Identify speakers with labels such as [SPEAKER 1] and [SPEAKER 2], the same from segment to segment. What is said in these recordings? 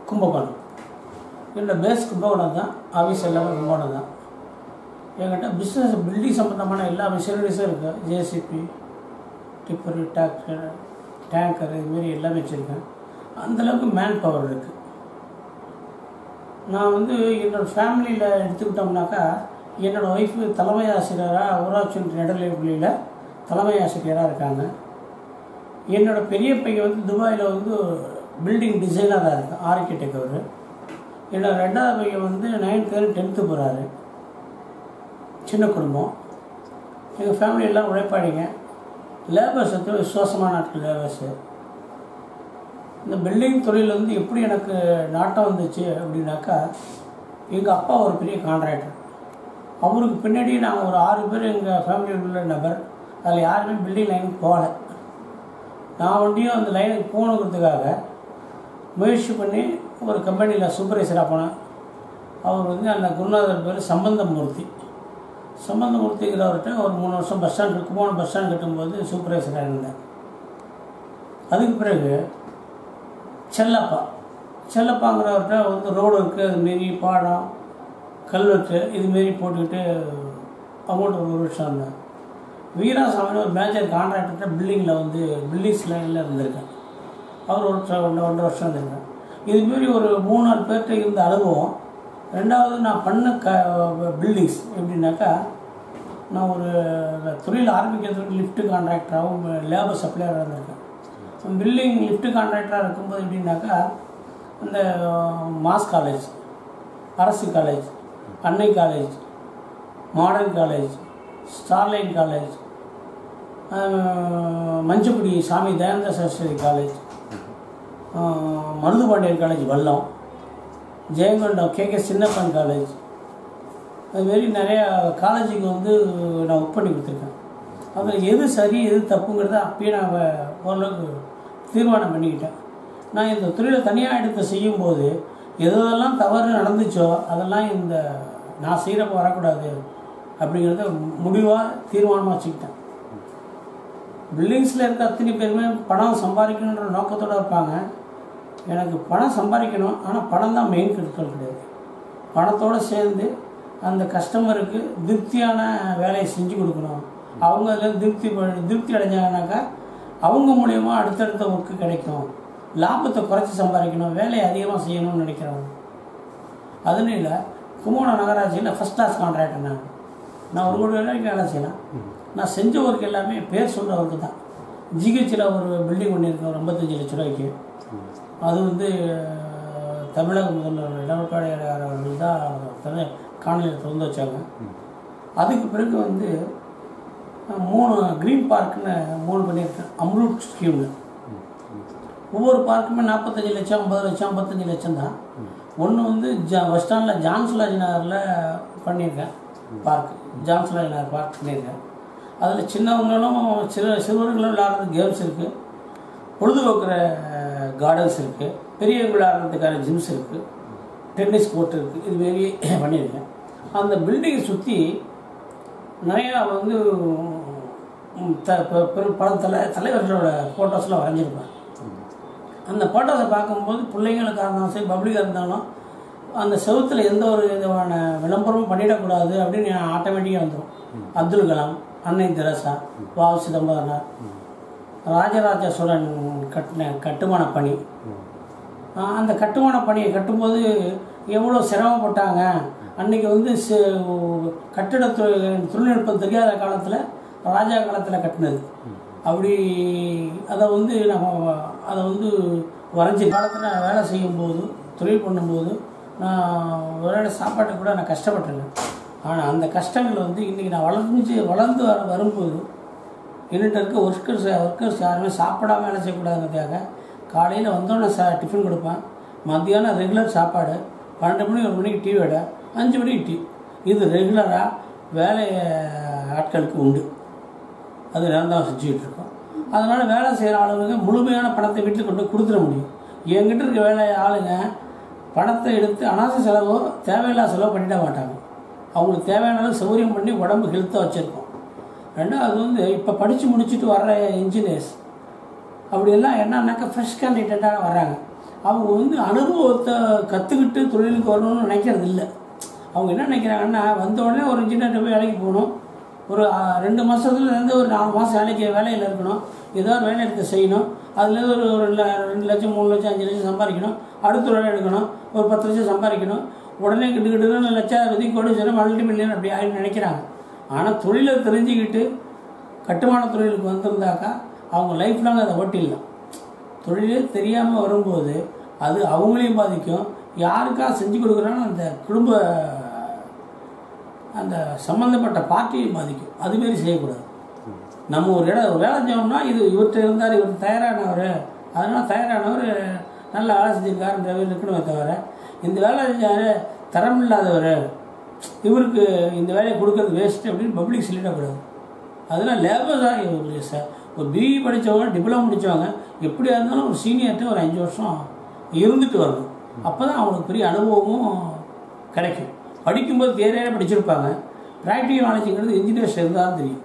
[SPEAKER 1] கும்பகோணம் என்னோட பேஸ் கும்பகோணம் தான் ஆஃபீஸ் எல்லாமே கும்பகோணம் தான் என்கிட்ட பிஸ்னஸ் பில்டிங் சம்மந்தமான எல்லா மிஷினரிஸும் இருக்குது ஜேசிபி டிப்பரு டிராக்டர் டேங்கர் இதுமாரி எல்லாமே வச்சுருக்கேன் அந்தளவுக்கு மேன் பவர் இருக்குது நான் வந்து என்னோடய ஃபேமிலியில் எடுத்துக்கிட்டோம்னாக்கா என்னோடய ஒய்ஃபு தலைமை ஆசிரியராக ஊராட்சி ஒன்றிய நடுநிலைப்பள்ளியில் தலைமை ஆசிரியராக இருக்காங்க என்னோட பெரிய பையன் வந்து துபாயில் வந்து பில்டிங் டிசைனராக இருக்கு ஆர்கிடெக்ட் அவர் என்னோட ரெண்டாவது பையன் வந்து நைன்த்து டென்த்து போகிறாரு சின்ன குடும்பம் எங்கள் ஃபேமிலி எல்லாம் உழைப்பாடிங்க லேபர்ஸ் வந்து விசுவாசமான நாட்கள் லேபர்ஸு இந்த பில்டிங் தொழில் வந்து எப்படி எனக்கு நாட்டம் வந்துச்சு அப்படின்னாக்கா எங்கள் அப்பா ஒரு பெரிய கான்ட்ராக்டர் அவருக்கு பின்னாடி நாங்கள் ஒரு ஆறு பேர் எங்கள் ஃபேமிலியில் உள்ள நபர் அதில் யாருமே பில்டிங் லைனுக்கு போகலை நான் வண்டியும் அந்த லைனுக்கு போகணுங்கிறதுக்காக முயற்சி பண்ணி ஒரு கம்பெனியில் சூப்பர்வைசராக போனேன் அவர் வந்து அந்த குருநாதர் பேர் சம்பந்தமூர்த்தி சம்பந்தமூர்த்திங்கிறவர்கிட்ட ஒரு மூணு வருஷம் bus stand Kumbakonam bus stand கட்டும்போது சூப்பர்வைசராக இருந்தேன் அதுக்கு பிறகு செல்லப்பா செல்லப்பாங்கிறவர்கிட்ட வந்து ரோடு இருக்குது அதுமாரி பாடம் கல்வெட்டு இதுமாரி போட்டுக்கிட்டு அமௌண்ட் ஒரு வருஷம் இருந்தேன் வீராசாமின்னு ஒரு மேஜர் கான்ட்ராக்டர்கிட்ட பில்டிங்கில் வந்து பில்டிங்ஸ் லைனில் இருந்திருக்கேன் அவர் ஒரு வருஷம் ஒன்று ஒன்றரை வருஷம் இருந்திருக்கேன் இதுமாரி ஒரு மூணு நாலு பேர்கிட்ட இருந்த அனுபவம் ரெண்டாவது நான் பண்ண க பில்டிங்ஸ் எப்படின்னாக்கா நான் ஒரு தொழில் ஆரம்பிக்கிறதுக்கு லிஃப்ட் கான்ட்ராக்டராகவும் லேபர் சப்ளையராக இருந்திருக்கேன் பில்டிங் லிஃப்ட் கான்ட்ராக்டராக இருக்கும்போது எப்படின்னாக்கா அந்த மாஸ் காலேஜ் அரசு college Annai college modern college Starline college Manjakkudi Swami Dayananda Saraswathi college Maruthupandiyan college Vallam Jayankondam K K Chinnappan college அதுமாரி நிறையா காலேஜுக்கு வந்து நான் ஒர்க் பண்ணி கொடுத்துருக்கேன் அதில் எது சரி எது தப்புங்கிறத அப்பயே நான் ஓரளவுக்கு தீர்மானம் பண்ணிக்கிட்டேன் நான் இந்த தொழிலை தனியாக எடுத்து செய்யும்போது எதெல்லாம் தவறு நடந்துச்சோ அதெல்லாம் இந்த நான் செய்கிறப்ப வரக்கூடாது அப்படிங்கிறத முடிவாக தீர்மானமாக வச்சுக்கிட்டேன் பில்டிங்ஸில் இருக்க அத்தனை பேருமே பணம் சம்பாதிக்கணுன்ற நோக்கத்தோடு இருப்பாங்க எனக்கு பணம் சம்பாதிக்கணும் ஆனால் பணம் தான் மெயின் கிரிட்டிக்கல் கிடையாது பணத்தோடு சேர்ந்து அந்த கஸ்டமருக்கு திருப்தியான வேலையை செஞ்சு கொடுக்கணும் அவங்க அதில் திருப்தி ப- திருப்தி அடைஞ்சாங்கனாக்கா அவங்க மூலயமா அடுத்தடுத்த ஒர்க்கு கிடைக்கும் லாபத்தை குறைச்சி சம்பாதிக்கணும் வேலையை அதிகமாக செய்யணும்னு நினைக்கிறவங்க அதனால கும்பகோணம் நகராட்சியில் ஃபஸ்ட் கிளாஸ் கான்ட்ராக்டர் நான் நான் ஒரு கோடி வரைக்கும் வேலை செய்யலாம் நான் செஞ்ச ஒர்க் எல்லாமே பேர் சொல்கிற ஒர்க்கு தான் ஜிஹெச்சில் ஒரு பில்டிங் பண்ணியிருக்கேன் ஒரு ஐம்பத்தஞ்சு லட்ச ரூபாய்க்கு அது வந்து அஹ், தமிழக முதல்வர் எடப்பாடியார் அவர்கள் தான் தமிழ் காணொலியில் திறந்து வச்சாங்க அதுக்கு பிறகு வந்து அஹ், மூணு க்ரீன் பார்க்குன்னு மூணு பண்ணியிருக்கேன் அம்ரூட் ஸ்கீமில் ஒவ்வொரு பார்க்குமே நாற்பத்தஞ்சு லட்சம் ஐம்பது லட்சம் ஐம்பத்தஞ்சு லட்சம் தான் ஒன்று வந்து ஜா பஸ் ஸ்டாண்டில் ஜான்ஸ்லாஜ் நகரில் பண்ணியிருக்கேன் பார்க் ஜான்ஸ்லாஜ் நகர் பார்க் பண்ணியிருக்கேன் அதில் சின்னவங்களும் சிறு சிறுவர்களும் விளையாடுறது கேம்ஸ் இருக்குது பொழுதுபோக்குற கார்டன்ஸ் இருக்குது பெரியவங்க விளையாடுறதுக்கான ஜிம்ஸ் இருக்குது டென்னிஸ் கோர்ட் இருக்குது இதுமாரி பண்ணியிருக்கேன் அந்த பில்டிங்கை சுற்றி நிறையா வந்து ம், த பெ- பெரு பல தலை தலைவர்களோட ஃபோட்டோஸ்லாம் வரைஞ்சிருப்பேன் அந்த ஃபோட்டோஸை பார்க்கும்போது பிள்ளைங்களுக்காக இருந்தாலும் சரி பப்ளிக்காக இருந்தாலும் அந்த செவுத்துல எந்த ஒரு விதமான விளம்பரமும் பண்ணிடக்கூடாது அப்படின்னு ஆட்டோமேட்டிக்காக வந்துடும் அப்துல் கலாம் அன்னை தெரசா வாவு சிதம்பரனார் ராஜராஜ சோழன் கட்டின கட்டுமான பணி ஆஹ் அந்த கட்டுமான பணியை கட்டும்போது எவ்வளோ சிரமப்பட்டாங்க அன்னைக்கு வந்து சி- கட்டிட தொ- தொழில்நுட்பம் தெரியாத காலத்தில் ராஜா காலத்தில் கட்டினது அப்படி அதை வந்து நம்ம அதை வந்து வரைஞ்சி காலத்தில் நான் வேலை செய்யும்போது தொழில் பண்ணும்போது நான் ஒரு சாப்பாட்டுக்கு கூட நான் கஷ்டப்பட்டிருக்கேன் ஆனால் அந்த கஷ்டங்கள் வந்து இன்றைக்கி நான் வளர்ந்து வளர்ந்து வர வரும்போது என்கிட்ட இருக்க ஒர்க்கர்ஸ் ஒர்க்கர்ஸ் யாருமே சாப்பிடாம வேலை செய்யக்கூடாதுங்கிறதுக்காக காலையில் வந்தோடனே சா டிஃபன் கொடுப்பேன் மத்தியானம் ரெகுலர் சாப்பாடு பன்னெண்டு மணி ஒரு மணிக்கு டீ விட அஞ்சு மணிக்கு டீ இது ரெகுலராக வேலை ஆட்களுக்கு உண்டு அது நிரந்தரம் செஞ்சுக்கிட்டு இருக்கோம் அதனால் வேலை செய்கிற ஆளுங்க முழுமையான பணத்தை வீட்டில் கொண்டு போய் கொடுத்துட முடியும் என்கிட்ட இருக்க வேலை ஆளுங்க பணத்தை எடுத்து அனாவசிய செலவோ தேவையில்லாத செலவு பண்ணிட மாட்டாங்க அவங்களுக்கு தேவையான அளவு சௌகரியம் பண்ணி உடம்பு ஹெல்த்தாக வச்சுருக்கோம் ரெண்டாவது வந்து இப்போ படித்து முடிச்சுட்டு வர்ற இன்ஜினியர்ஸ் அப்படி எல்லாம் என்னன்னாக்கா ஃப்ரெஷ் கேண்டிடேட்டாக வர்றாங்க அவங்க வந்து அனுபவத்தை கற்றுக்கிட்டு தொழிலுக்கு வரணும்னு நினைக்கிறது இல்லை அவங்க என்ன நினைக்கிறாங்கன்னா வந்த உடனே ஒரு இன்ஜினியர்கிட்ட போய் வேலைக்கு போகணும் ஒரு ஆ, ரெண்டு மாதத்துலேருந்து ஒரு நாலு மாதம் வேலைக்கு வேலையில் இருக்கணும் ஏதோ ஒரு வேலை எடுத்து செய்யணும் அதுலேருந்து ஒரு ஒரு ரெண்டு ல- ரெண்டு லட்சம் மூணு லட்சம் அஞ்சு லட்சம் சம்பாதிக்கணும் அடுத்த வேலை எடுக்கணும் ஒரு பத்து லட்சம் சம்பாதிக்கணும் உடனே கிட்டு கிட்டு லட்சாதிபதி கோடீஸ்வரர் மல்டி மில்லியன் அப்படி ஆகி நினைக்கிறாங்க ஆனால் தொழிலை தெரிஞ்சுக்கிட்டு கட்டுமான தொழிலுக்கு வந்திருந்தாக்கா அவங்க லைஃப் லாங் அதை ஓட்டிடலாம் தொழிலே தெரியாமல் வரும்போது அது அவங்களையும் பாதிக்கும் யாருக்கா செஞ்சு கொடுக்குறான்னு அந்த குடும்ப அந்த சம்மந்தப்பட்ட பார்ட்டியை பாதிக்கும் அதுமாரி செய்யக்கூடாது நம்ம ஒரு இடம் ஒரு வேலை செஞ்சோம்னா இது இவர்கிட்ட இருந்தார் இவர் தயாரானவர் அதனால் தயாரானவர் நல்ல வேலை செஞ்சிருக்காருன்ற இருக்கணுமே தவிர இந்த வேலை செஞ்சார் தரம் இல்லாதவர் இவருக்கு இந்த வேலையை கொடுக்கறது வேஸ்ட் அப்படின்னு பப்ளிக் சொல்லிடக்கூடாது அதெல்லாம் லேபர் தான் இவங்க ச- ஒரு பிஇ படித்தவங்க டிப்ளமோ முடித்தவங்க எப்படியா இருந்தாலும் ஒரு சீனியர்கிட்ட ஒரு அஞ்சு வருஷம் இருந்துட்டு வரணும் அப்போ தான் அவங்களுக்கு பெரிய அனுபவமும் கிடைக்கும் படிக்கும்போது தேரையாக படிச்சிருப்பாங்க ப்ராக்டிக்கல் நாலேஜுங்கிறது இன்ஜினியர்ஸ் இருந்தால் தான் தெரியும்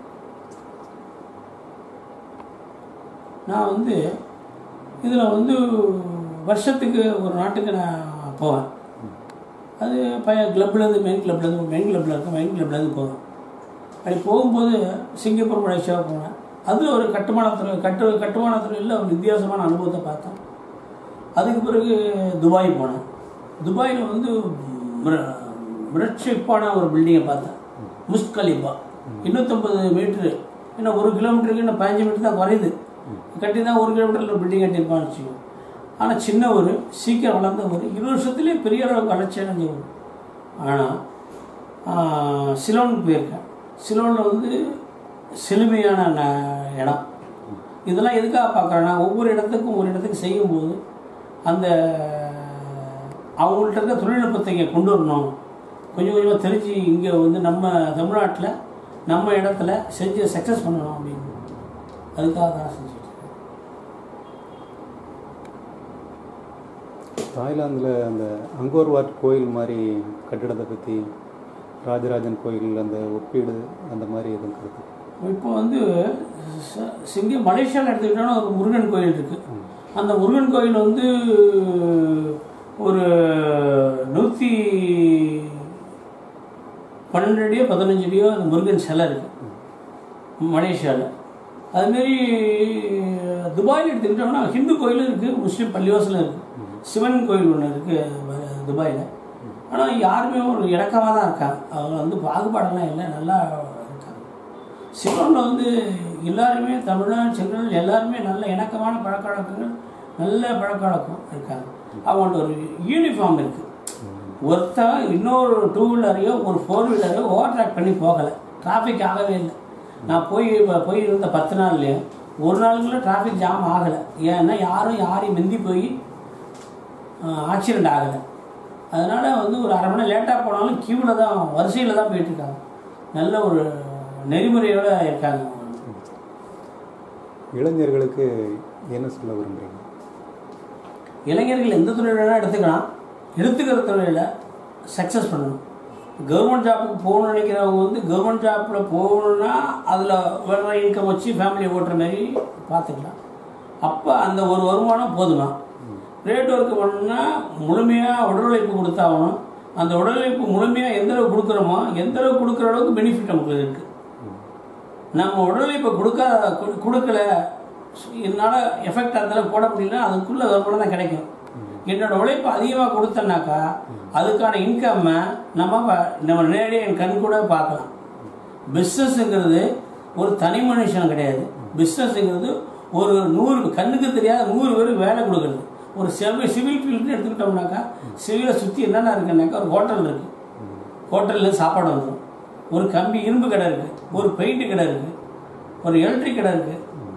[SPEAKER 1] நான் வந்து இதில் வந்து வருஷத்துக்கு ஒரு நாட்டுக்கு நான் போவேன் அது பைய கிளப்லேருந்து மெயின் கிளப்லேருந்து மெயின் கிளப்பில் இருக்க மெயின் கிளப்லேருந்து போவேன் அப்படி போகும்போது சிங்கப்பூர் மலேசியா போனேன் அதில் ஒரு கட்டுமானத்துறை கட்டு கட்டுமானத்துறையில் ஒரு வித்தியாசமான அனுபவத்தை பார்த்தேன் அதுக்கு பிறகு துபாய் போனேன் துபாயில் வந்து மிரட்சிப்பான ஒரு பில்டிங்கை பார்த்தேன் முஸ்ட் கலிபா இன்னூற்றம்பது மீட்ரு இன்னும் ஒரு கிலோமீட்டருக்கு இன்னும் பதினஞ்சு மீட்டர் தான் குறையுது கட்டி தான் ஒரு கிலோமீட்டரில் ஒரு பில்டிங் கட்டியிருப்பான்னு வச்சுக்கோ ஆனால் சின்ன ஒரு சீக்கிரம் வளர்ந்த ஒரு இருபது வருஷத்துலேயே பெரிய அளவுக்கு வளர்ச்சி அடைஞ்ச ஒரு ஆனால் சிலோனுக்கு போயிருக்கேன் சிலோனில் வந்து செழுமையான ந- இடம் இதெல்லாம் எதுக்காக பார்க்குறேன்னா ஒவ்வொரு இடத்துக்கும் ஒரு இடத்துக்கு செய்யும்போது அந்த அவங்கள்ட்ட இருக்க தொழில்நுட்பத்தை இங்கே கொண்டு வரணும் கொஞ்சம் கொஞ்சமாக தெரிஞ்சு இங்கே வந்து நம்ம தமிழ்நாட்டில் நம்ம இடத்துல செஞ்சு சக்ஸஸ் பண்ணணும் அப்படின்னு அதுக்காக தான் செஞ்சுட்டு இருக்கேன்.
[SPEAKER 2] தாய்லாந்தில் அந்த அங்கோர் வாட் கோயில் மாதிரி கட்டிடத்தை பற்றி ராஜராஜன் கோயில் அந்த ஒப்பீடு அந்த மாதிரி எதுவும் கருத்து
[SPEAKER 1] இப்போ வந்து ச- சிங்க மலேசியாவில் எடுத்துக்கிட்டோன்னா ஒரு முருகன் கோயில் இருக்கு அந்த முருகன் கோயில் வந்து ஒரு நூற்றி பன்னெண்டு அடியோ பதினஞ்சு அடியோ அந்த முருகன் சிலை இருக்கு மலேசியாவில் அதுமாரி துபாயில் எடுத்துக்கிட்டோம்னா ஹிந்து கோயிலும் இருக்குது முஸ்லீம் பள்ளிவாசலும் இருக்குது சிவன் கோயில் ஒன்று இருக்குது துபாயில் ஆனால் யாருமே ஒரு இணக்கமாக தான் இருக்காங்க அவங்க வந்து பாகுபாடெல்லாம் இல்லை நல்லா இருக்காங்க சிவனில் வந்து எல்லாருமே தமிழன் செங்கல் எல்லாருமே நல்ல இணக்கமான பழக்க வழக்கங்கள் நல்ல பழக்க வழக்கம் இருக்காங்க அவங்கள்ட்ட ஒரு யூனிஃபார்ம் இருக்குது ஒருத்தன் இன்னொரு டூ வீலரையோ ஒரு ஃபோர் வீலரையோ ஓவர்டேக் பண்ணி போகலை டிராஃபிக் ஆகவே இல்லை நான் போய் இப்போ போய் இருந்த பத்து நாள்லேயே ஒரு நாளுக்குள்ள டிராஃபிக் ஜாம் ஆகலை ஏன்னா யாரும் யாரையும் மிந்தி போய் ஆக்சிடெண்ட் ஆகலை அதனால் வந்து ஒரு அரை மணி நேரம் லேட்டாக போனாலும் கியூவில் தான் வரிசையில் தான் போயிட்டுருக்காங்க நல்ல ஒரு நெறிமுறையோடு இருக்காங்க
[SPEAKER 2] இளைஞர்களுக்கு என்ன சொல்ல விரும்புகிறீங்க
[SPEAKER 1] இளைஞர்கள் எந்த தொழில் வேணால் எடுத்துக்கலாம் எடுத்துக்கிற தொழிலில் சக்ஸஸ் பண்ணணும் கவர்மெண்ட் ஜாப்புக்கு போகணும்னு நினைக்கிறவங்க வந்து கவர்மெண்ட் ஜாப்பில் போகணுன்னா அதில் வர்ற இன்கம் வச்சு ஃபேமிலியை ஓட்டுற மாதிரி பார்த்துக்கலாம் அப்போ அந்த ஒரு வருமானம் போதுமா ரேட் ஒர்க் பண்ணணும்னா முழுமையாக உடல் உழைப்பு கொடுத்தாகணும் அந்த உடல் உழைப்பு முழுமையாக எந்த அளவுக்கு கொடுக்குறோமோ எந்த அளவுக்கு கொடுக்குற அளவுக்கு பெனிஃபிட் நமக்கு இருக்குது நம்ம உடல் உழைப்பை கொடுக்காத கொடு- கொடுக்கல என்னால் எஃபெக்ட் அதெல்லாம் போட முடியல அதுக்குள்ள வருமானம் தான் கிடைக்கும் என்னோட உழைப்பு அதிகமாக கொடுத்தேன்னாக்கா அதுக்கான இன்கம்மை நம்ம ப- நம்ம நேரடியாக என் கண் கூட பார்க்கலாம் பிஸ்னஸ்ங்கிறது ஒரு தனி மனுஷன் கிடையாது பிஸ்னஸ்ங்கிறது ஒரு நூறு கண்ணுக்கு தெரியாத நூறு பேருக்கு வேலை கொடுக்குறது ஒரு சிவில் சிவில் ஃபீல்டு எடுத்துக்கிட்டோம்னாக்கா சிவிலை சுற்றி என்னென்ன இருக்குன்னாக்கா ஒரு ஹோட்டல் இருக்குது ஹோட்டலில் சாப்பாடு வந்துடும் ஒரு கம்பி இரும்பு கடை இருக்குது ஒரு பெயிண்ட் கடை இருக்குது ஒரு எலக்ட்ரிக் கடை இருக்குது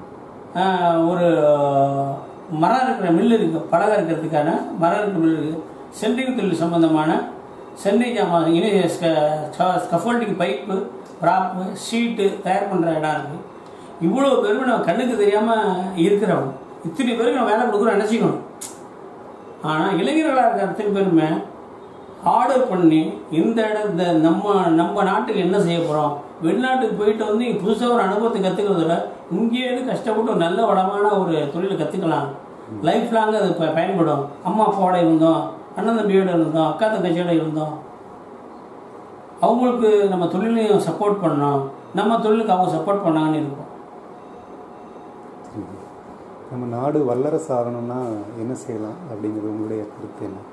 [SPEAKER 1] ஒரு மரம் இருக்கிற மில் இருக்குது பலகை இருக்கிறதுக்கான மரம் இருக்கிற மில் இருக்குது சென்ட்ரிங் தொழில் சம்பந்தமான சென்ட்ரிங் ஜாமான் இனி ஸ்கஃபோல்டிங் பைப்பு ப்ராப்பு ஷீட்டு தயார் பண்ணுற இடம் இருக்குது இவ்வளோ பேருமே நம்ம கண்ணுக்கு தெரியாமல் இருக்கிறவங்க இத்தனை பேருக்கு நம்ம வேலை கொடுக்குறோம் நினச்சிக்கணும் ஆனால் இளைஞர்களாக இருக்கிற அத்தனை பேருமே ஆர்டர் பண்ணி இந்த இடத்த நம்ம நம்ம நாட்டுக்கு என்ன செய்ய போகிறோம் வெளிநாட்டுக்கு போயிட்டு வந்து இங்கே புதுசாக ஒரு அனுபவத்தை கற்றுக்கிறத விட இங்கேயே கஷ்டப்பட்டு ஒரு நல்ல வளமான ஒரு தொழிலை கற்றுக்கலாம் லைஃப் லாங் அது ப- பயன்படும் அம்மா அப்பாவோட இருந்தோம் அண்ணன் தம்பியோட இருந்தோம் அக்கா தங்கச்சியோட இருந்தோம் அவங்களுக்கு நம்ம தொழிலையும் சப்போர்ட் பண்ணோம் நம்ம தொழிலுக்கு அவங்க சப்போர்ட் பண்ணாங்கன்னு இருக்கும்
[SPEAKER 2] நம்ம நாடு வல்லரசு ஆகணும்னா என்ன செய்யலாம் அப்படிங்கிறது உங்களுடைய கருத்து என்ன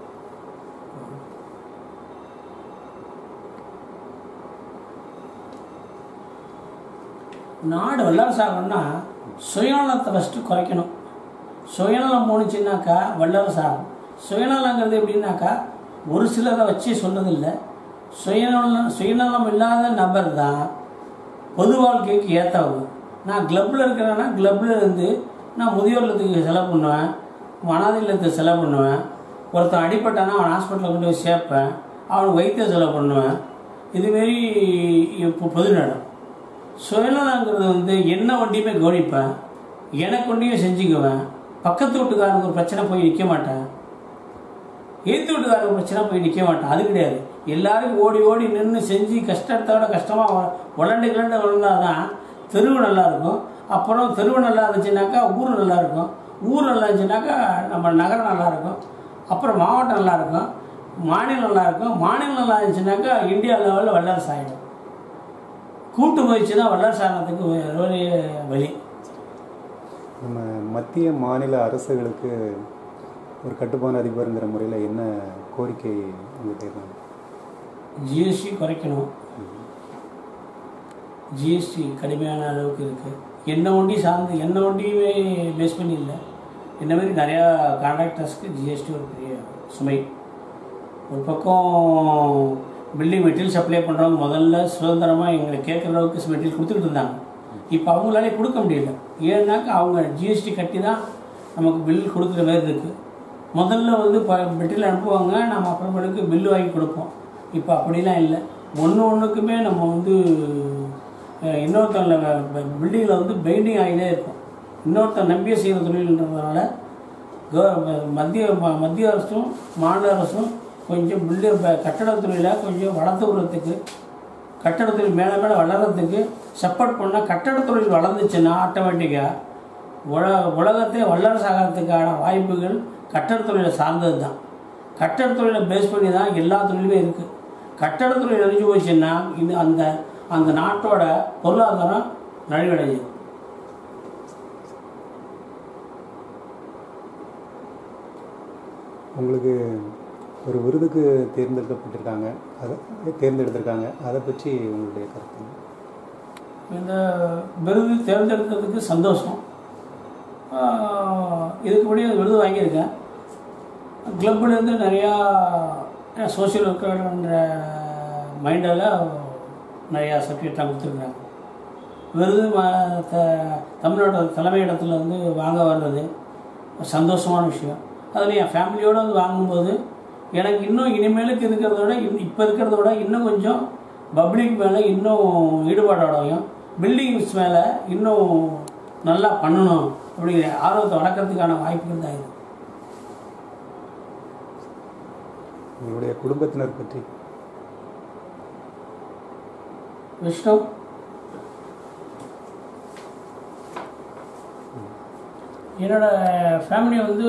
[SPEAKER 1] நாடு வல்லரசு ஆகணும்னா சுயநலத்தை ஃபஸ்ட்டு குறைக்கணும் சுயநலம் போணுச்சுன்னாக்கா வல்லரசு ஆகும் சுயநலங்கிறது எப்படின்னாக்கா ஒரு சிலரை வச்சு சொன்னதில்லை சுயநலம் சுயநலம் இல்லாத நபர் தான் பொது வாழ்க்கைக்கு ஏற்றவங்க நான் கிளப்பில் இருக்கிறேன்னா கிளப்பில் இருந்து நான் முதியோர் இல்லத்துக்கு செலவு பண்ணுவேன் அனாதை இல்லத்துக்கு செலவு பண்ணுவேன் ஒருத்தன் அடிபட்டானா அவன் ஹாஸ்பிட்டலில் கொண்டு போய் சேர்ப்பேன் அவனுக்கு வைத்திய செலவு பண்ணுவேன் இதுமாரி இப்போ பொதுநடம் சுயநலங்கிறது வந்து என்ன வண்டியுமே கவனிப்பேன் எனக்கு வண்டியும் செஞ்சுக்குவேன் பக்கத்து வீட்டுக்காரனுக்கு ஒரு பிரச்சனை போய் நிற்க மாட்டேன் எதிர்த்து வீட்டுக்காரங்க பிரச்சனை போய் நிற்க மாட்டேன் அது கிடையாது எல்லாரும் ஓடி ஓடி நின்று செஞ்சு கஷ்டத்தோட கஷ்டமாக உழண்டு கிளண்டு விழுந்தாதான் தெருவு நல்லா இருக்கும் அப்புறம் தெருவு நல்லா இருந்துச்சுனாக்கா ஊர் நல்லா இருக்கும் ஊர் நல்லா இருந்துச்சுனாக்கா நம்ம நகரம் நல்லா இருக்கும் அப்புறம் மாவட்டம் நல்லா இருக்கும் மாநிலம் நல்லா இருக்கும் மாநிலம் நல்லா இருந்துச்சுனாக்கா இந்தியா லெவலில் வல்லரசு ஆகிடும் கூட்டு முயற்சி தான் வல்லரசு ஆனதுக்கு ஒரே வழி
[SPEAKER 2] நம்ம மத்திய மாநில அரசுகளுக்கு ஒரு கட்டுப்பான அதிபருங்கிற முறையில் என்ன கோரிக்கை உங்கள்கிட்ட இருக்காங்க
[SPEAKER 1] ஜிஎஸ்டி குறைக்கணும் ஜிஎஸ்டி கடுமையான அளவுக்கு இருக்குது என்ன வண்டி சார்ந்து என்ன வண்டியுமே பேஸ் பண்ணி இல்லை இந்த மாதிரி நிறையா கான்ட்ராக்டர்ஸ்க்கு ஜிஎஸ்டி ஒரு பெரிய சுமை ஒரு பக்கம் பில்டிங் மெட்டீரியல் சப்ளை பண்ணுறவங்க முதல்ல சுதந்திரமாக எங்களை கேட்குற அளவுக்கு மெட்டீரியல் கொடுத்துக்கிட்டு இருந்தாங்க இப்போ அவங்களாலே கொடுக்க முடியல ஏன்னாக்கா அவங்க ஜிஎஸ்டி கட்டி தான் நமக்கு பில் கொடுக்குற மாதிரி இருக்குது முதல்ல வந்து இப்போ மெட்டீரியல் அனுப்புவாங்க நம்ம அப்புறமேட்டுக்கு பில்லு வாங்கி கொடுப்போம் இப்போ அப்படிலாம் இல்லை ஒன்று ஒன்றுக்குமே நம்ம வந்து அஹ், இன்னொருத்தவங்கள பில்டிங்கில் வந்து பெயிண்டிங் ஆகிட்டே இருக்கும் இன்னொருத்தன் நம்பிய செய்கிற தொழில்ன்றதுனால கவ- மத்திய ம- மத்திய அரசும் மாநில அரசும் கொஞ்சம் பில்டு கட்டடத் தொழிலை கொஞ்சம் வளர்த்து விடுறதுக்கு கட்டடத் தொழில் மேலே மேலே வளர்கிறதுக்கு சப்போர்ட் பண்ணால் கட்டடத் தொழில் வளர்ந்துச்சுன்னா ஆட்டோமேட்டிக்காக உலக உலகத்தை வல்லரசாகிறதுக்கான வாய்ப்புகள் கட்டடத் தொழிலை சார்ந்தது தான் கட்டடத் தொழிலை பேஸ் பண்ணி தான் எல்லா தொழிலுமே இருக்குது கட்டடத் தொழில் அழிஞ்சு போச்சுன்னா இது அந்த அந்த நாட்டோட பொருளாதாரம் நலிவடையும்
[SPEAKER 2] உங்களுக்கு ஒரு விருதுக்கு தேர்ந்தெடுக்கப்பட்டிருக்காங்க அதை தேர்ந்தெடுத்திருக்காங்க அதை பற்றி உங்களுடைய கருத்து என்ன?
[SPEAKER 1] இந்த விருது தேர்ந்தெடுக்கிறதுக்கு சந்தோஷம் ஆஹ் இதுக்கு முன்னாடி அந்த விருது வாங்கியிருக்கேன் கிளப்லேருந்து நிறையா சோஷியல் ஒர்க்கர்ன்ற மைண்டில் நிறையா சர்டிஃபிகேட்லாம் கொடுத்துருக்காங்க விருது ம- த- தமிழ்நாடு தலைமையிடத்துல வந்து வாங்க வர்றது ஒரு சந்தோஷமான விஷயம் அதில் என் ஃபேமிலியோடு வந்து வாங்கும்போது எனக்கு இன்னும் இனிமேலுக்கு இருக்கிறத விட இன் இப்போ இருக்கிறத விட இன்னும் கொஞ்சம் பப்ளிக் மேலே இன்னும் ஈடுபாடோடையும் பில்டிங்ஸ் மேலே இன்னும் நல்லா பண்ணணும் அப்படிங்கிற ஆர்வத்தை வளர்க்குறதுக்கான வாய்ப்புகள் தான் இது
[SPEAKER 2] உங்களுடைய குடும்பத்தினர் பற்றி
[SPEAKER 1] விஷ்ணு என்னோட ஃபேமிலி வந்து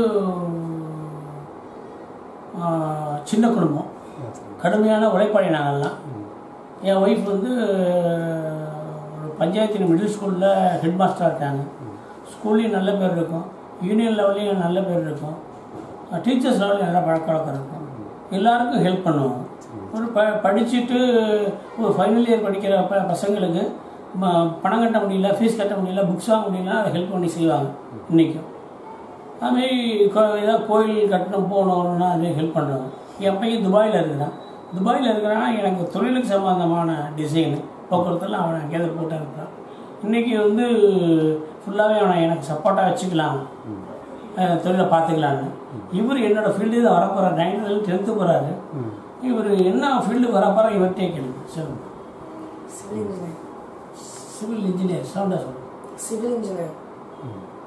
[SPEAKER 1] ஆஹ், சின்ன குடும்பம் கடுமையான உழைப்பாளி நாங்கள்லாம் என் ஒய்ஃப் வந்து ஒரு பஞ்சாயத்து மிடில் ஸ்கூலில் ஹெட் மாஸ்டராக இருக்காங்க ஸ்கூல்லையும் நல்ல பேர் இருக்கும் யூனியன் லெவல்லையும் நல்ல பேர் இருக்கும் டீச்சர்ஸ் லெவலையும் நல்ல பழக்க வழக்கம் இருக்கும் எல்லாருக்கும் ஹெல்ப் பண்ணுவாங்க ஒரு ப படிச்சுட்டு ஒரு ஃபைனல் இயர் படிக்கிற ப பசங்களுக்கு ம- பணம் கட்ட முடியல ஃபீஸ் கட்ட முடியல புக்ஸ் வாங்க முடியல அதை ஹெல்ப் பண்ணி செய்வாங்க இன்றைக்கும் அதுமாரி ஏதாவது கோயில் கட்டணும் போகணுன்னா அதுமாரி ஹெல்ப் பண்ணுறாங்க என் பையன் துபாயில் இருக்கிறான் துபாயில் இருக்கிறான்னா எனக்கு தொழிலுக்கு சம்பந்தமான டிசைனு போக்குவரத்தில் அவனை எங்கேயாவது போட்டு இருக்கிறான் இன்றைக்கி வந்து ஃபுல்லாகவே அவனை எனக்கு சப்போர்ட்டாக வச்சுக்கலாம் அஹ், தொழிலை பார்த்துக்கலான்னு இவர் என்னோட ஃபீல்டு தான் வரப்போகிறார் நைன்த்து டென்த்து போகிறாரு
[SPEAKER 2] ம்
[SPEAKER 1] இவர் என்ன ஃபீல்டு வரப்போகிறா இவர்கிட்டே கேளுங்க சொல்லுங்க
[SPEAKER 3] சிவில் இன்ஜினியர்
[SPEAKER 1] சிவில் இன்ஜினியர் சவுண்டா சொல்லுங்க
[SPEAKER 3] சிவில் இன்ஜினியர்
[SPEAKER 2] ம்